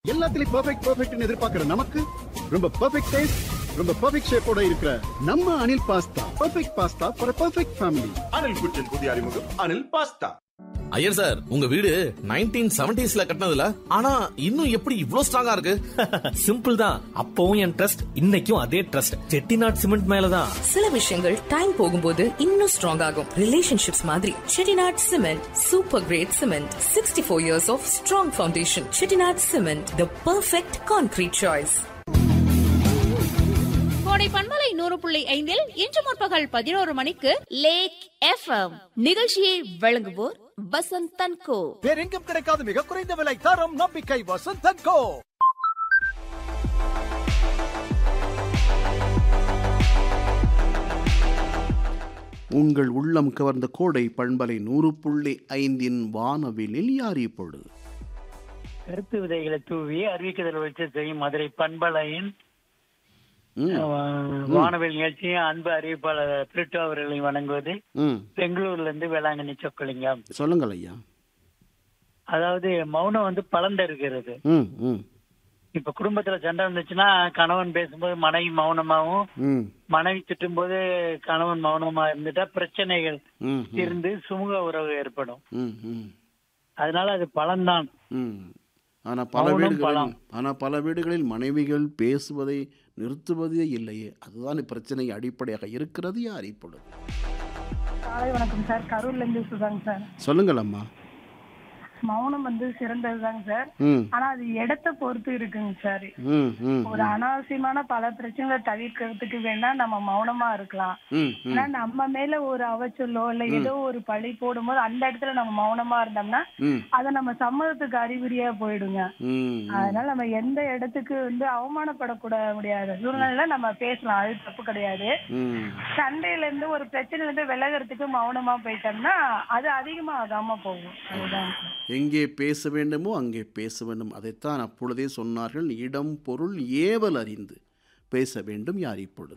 எல்லாத்துலயும் பெர்ஃபெக்ட் பெர்ஃபெக்ட்னு எதிர்பார்க்கிற நமக்கு ரொம்ப பெர்ஃபெக்ட் டேஸ்ட் ரொம்ப பெர்ஃபெக்ட் ஷேப்போட இருக்கிற நம்ம Anil pasta perfect pasta for perfect family Anil kitchen புதிய அறிமுகம் அனில் பாஸ்தா ஐயர் சார் உங்க வீடு நைன்டீன் செவன்டிஸ்ல கட்டினதுல ஆனா இன்னும் எப்படி இவ்ளோ ஸ்ட்ராங்கா இருக்கு சிம்பிள் தான் அப்பவும் என் ட்ரஸ்ட் இன்னைக்கும் அதே ட்ரஸ்ட் செட்டிநாட் சிமெண்ட் மேலதான் சில விஷயங்கள் டைம் போகும்போது இன்னும் ஸ்ட்ராங் ஆகும் ரிலேஷன்ஷிப்ஸ் மாதிரி Chettinad cement super great cement sixty four years of strong foundation Chettinad cement the perfect concrete choice Kodai பண்பலை நூறு புள்ளி ஐந்தில் இன்று முற்பகல் பதினோரு மணிக்கு லேக் எஃப்எம் நிகழ்ச்சியை வழங்குவோர் வசந்த் தன்கோ வேறெங்கும் கிடைக்காத மிக குறைந்த விலை தரம் நம்பிக்கை வசந்தன் கோ உங்கள் உள்ளம் கவர்ந்த கோடை பண்பலை நூறு புள்ளி ஐந்தின் வானவிலில் யார் இப்பொழுது கருத்து விதைகளை தூவி அறிவிக்குதல் வச்சு செய்யும் மதுரை பண்பலையின் ம், அஹ், வானவில் நிகழ்ச்சியும் அன்பு அறிவிப்பாளர் பிரிட்டோ அவர்களை வணங்குவது ம் பெங்களூர்ல இருந்து வேளாங்கண்ணி சொக்கலிங்கம் சொல்லுங்கள் ஐயா அதாவது மௌனம் வந்து பலந்த இருக்கிறது ம் ம் இப்ப குடும்பத்துல சண்டை வந்துச்சுன்னா கணவன் பேசும்போது மனைவி மௌனமாவும் ம் மனைவி திட்டும் போது கணவன் மௌனமா இருந்துட்டா பிரச்சனைகள் ம் ம், தீர்ந்து சுமூக உறவு ஏற்படும் ம் ம் அதனால அது பலன்தான் ம் ஆனா பல மௌனம் வீடுகளில் பலம். ஆனா பல வீடுகளில் மனைவிகள் பேசுவதை நிறுத்துவதே இல்லையே அதுதான் பிரச்சனை அடிப்படையாக இருக்கிறது யார் இப்பொழுது காலை வணக்கம் சார் கரூர்ல இருந்து சுதாங்க சார் சொல்லுங்கள் அம்மா மௌனம் வந்து சிறந்ததுதாங்க சார் ம் ஆனா அது இடத்த பொறுத்து இருக்குங்க சார் ம் ம் ஒரு அனாவசியமான பல பிரச்சனைகளை தவிர்க்கிறதுக்கு வேணா நம்ம மௌனமா இருக்கலாம் ம் ம் ஆனா நம்ம மேல ஒரு அவச்சொல்லோ இல்ல ஏதோ ஒரு பழி போடும்போது அந்த இடத்துல நம்ம மௌனமா இருந்தோம்னா ம் அது நம்ம சம்மதத்துக்கு அறிகுறியா போயிடுங்க ம் அதனால நம்ம எந்த இடத்துக்கு வந்து அவமானப்படக்கூட முடியாத சூழ்நிலையில நம்ம பேசலாம் அது தப்பு கிடையாது ம் சண்டையில இருந்து ஒரு பிரச்சனையில இருந்து விலகிறதுக்கு மௌனமா போயிட்டோம்னா அது அதிகமா ஆகாம போகும் அதுதான் எங்கே பேச வேண்டுமோ அங்கே பேச வேண்டும் அதைத்தான் அப்பொழுதே சொன்னார்கள் இடம் பொருள் ஏவல் அறிந்து பேச வேண்டும் யார் இப்பொழுது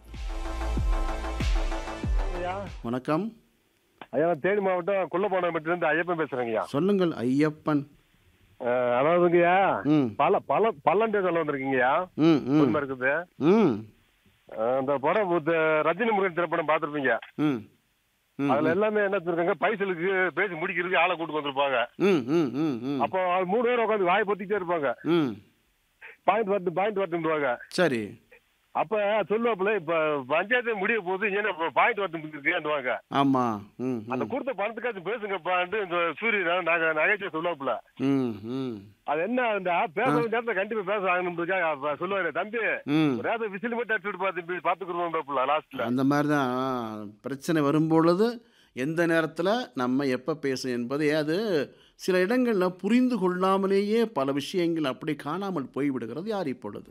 வணக்கம் ஐயா நான் தேனி மாவட்டம் குள்ளப்பாணம்பட்டிலிருந்து ஐயப்பன் பேசுறேங்கய்யா சொல்லுங்கள் ஐயப்பன் அஹ், அதாவதுங்கய்யா ம் பல பல பல்லண்டே சொல்ல வந்திருக்கீங்கய்யா ம் ம் உண்மை இருக்குது ம் அஹ், இந்த படம் இந்த ரஜினி முருகன் திரைப்படம் பார்த்துருப்பீங்க ம் ம் அதுல எல்லாமே என்ன சொல்றாங்க பைசலுக்கு பேசி முடிக்கிறதுக்கு ஆளை கூட்டு வந்திருப்பாங்க ம் ம் ம் ம் அப்போ அது மூணு பேர் உட்காந்து வாய் பொத்திக்கிட்டே இருப்பாங்க ம் பாயிண்ட் வரட்டு பாயிண்ட் வரட்டுவாங்க சரி அப்ப சொல்லுவாப்புல இப்ப பஞ்சாயத்து முடிய போகுது ஏன்னா பாயிண்ட் வரட்டு இருக்குவாங்க ஆமாம் ம் அந்த ம் கொடுத்த பணத்துக்காச்சும் பேசுங்கப்பான்ட்டு இந்த சூரியன் நாங்க நகைச்சுவை சொல்லுவாப்புல ம் ம் அது என்ன அந்த பேச வேண்டிய நேரத்துல கண்டிப்பா பேச ஆகணும்ன்றதுக்காக அப்ப சொல்லுவாரு தம்பி ம் ஒரு நேரத்தை விசில் மட்டும் அடிச்சுட்டு பார்த்து பாத்துக்கிறோம் லாஸ்ட்ல அந்த மாதிரி தான் பிரச்சனை வரும்பொழுது எந்த நேரத்தில் நம்ம எப்போ பேசணும் என்பதை அது சில இடங்களில் புரிந்து கொள்ளாமலேயே பல விஷயங்கள் அப்படி காணாமல் போய்விடுகிறது யார் இப்பொழுது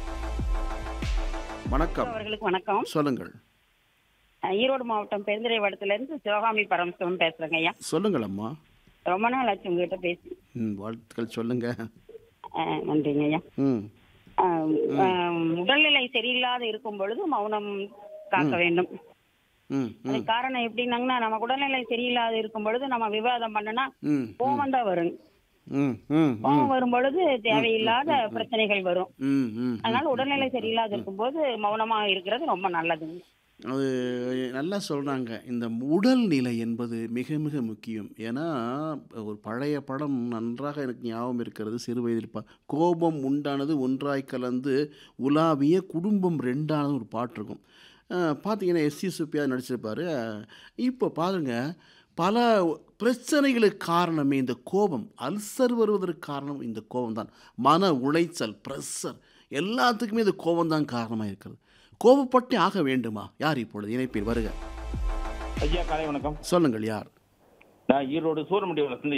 வணக்கம் அவர்களுக்கு வணக்கம் சொல்லுங்கள் அஹ் ஈரோடு மாவட்டம் பெருந்துறை வடத்துல இருந்து சிவகாமி பரமசிவம் பேசுறேங்க ஐயா சொல்லுங்கள் அம்மா ரொம்ப நாள் ஆச்சு உங்ககிட்ட பேசி ம் வாழ்த்துக்கள் சொல்லுங்க அஹ் நன்றிங்க ஐயா ம் அஹ் அஹ் உடல்நிலை சரியில்லாத இருக்கும் பொழுது மௌனம் காக்க வேண்டும் ம் அது ம் காரணம் எப்படின்னாங்கன்னா நமக்கு உடல்நிலை சரியில்லாத இருக்கும் பொழுது நம்ம விவாதம் பண்ணுனா ம் கோவம் தான் வரும் ம் ம் கோவம் வரும் பொழுது தேவையில்லாத பிரச்சனைகள் வரும் ம் ம் அதனால உடல்நிலை சரியில்லாத இருக்கும்போது மௌனமா இருக்கிறது ரொம்ப நல்லதுங்க அது நல்லா சொல்கிறாங்க இந்த உடல்நிலை என்பது மிக மிக முக்கியம் ஏன்னா ஒரு பழைய படம் நன்றாக எனக்கு ஞாபகம் இருக்கிறது சிறு வயதில் பா கோபம் உண்டானது ஒன்றாய் கலந்து உலாவிய குடும்பம் ரெண்டானது ஒரு பாட்டு இருக்கும் அஹ் பார்த்தீங்கன்னா எஸ்சி சுப்பியா நடிச்சிருப்பாரு இப்போ பாருங்க பல பிரச்சனைகளுக்கு காரணமே இந்த கோபம் அல்சர் வருவதற்கு காரணம் இந்த கோபம் தான் மன உளைச்சல் ப்ரெஷர் எல்லாத்துக்குமே இந்த கோபம் தான் காரணமாக இருக்கிறது கோபப்பட்டே ஆக வேண்டுமா யார் இப்பொழுது இணைப்பில் வருக ஐயா காலை வணக்கம் சொல்லுங்கள் யார் நான் ஈரோடு சூரமண்டி வளர்ந்து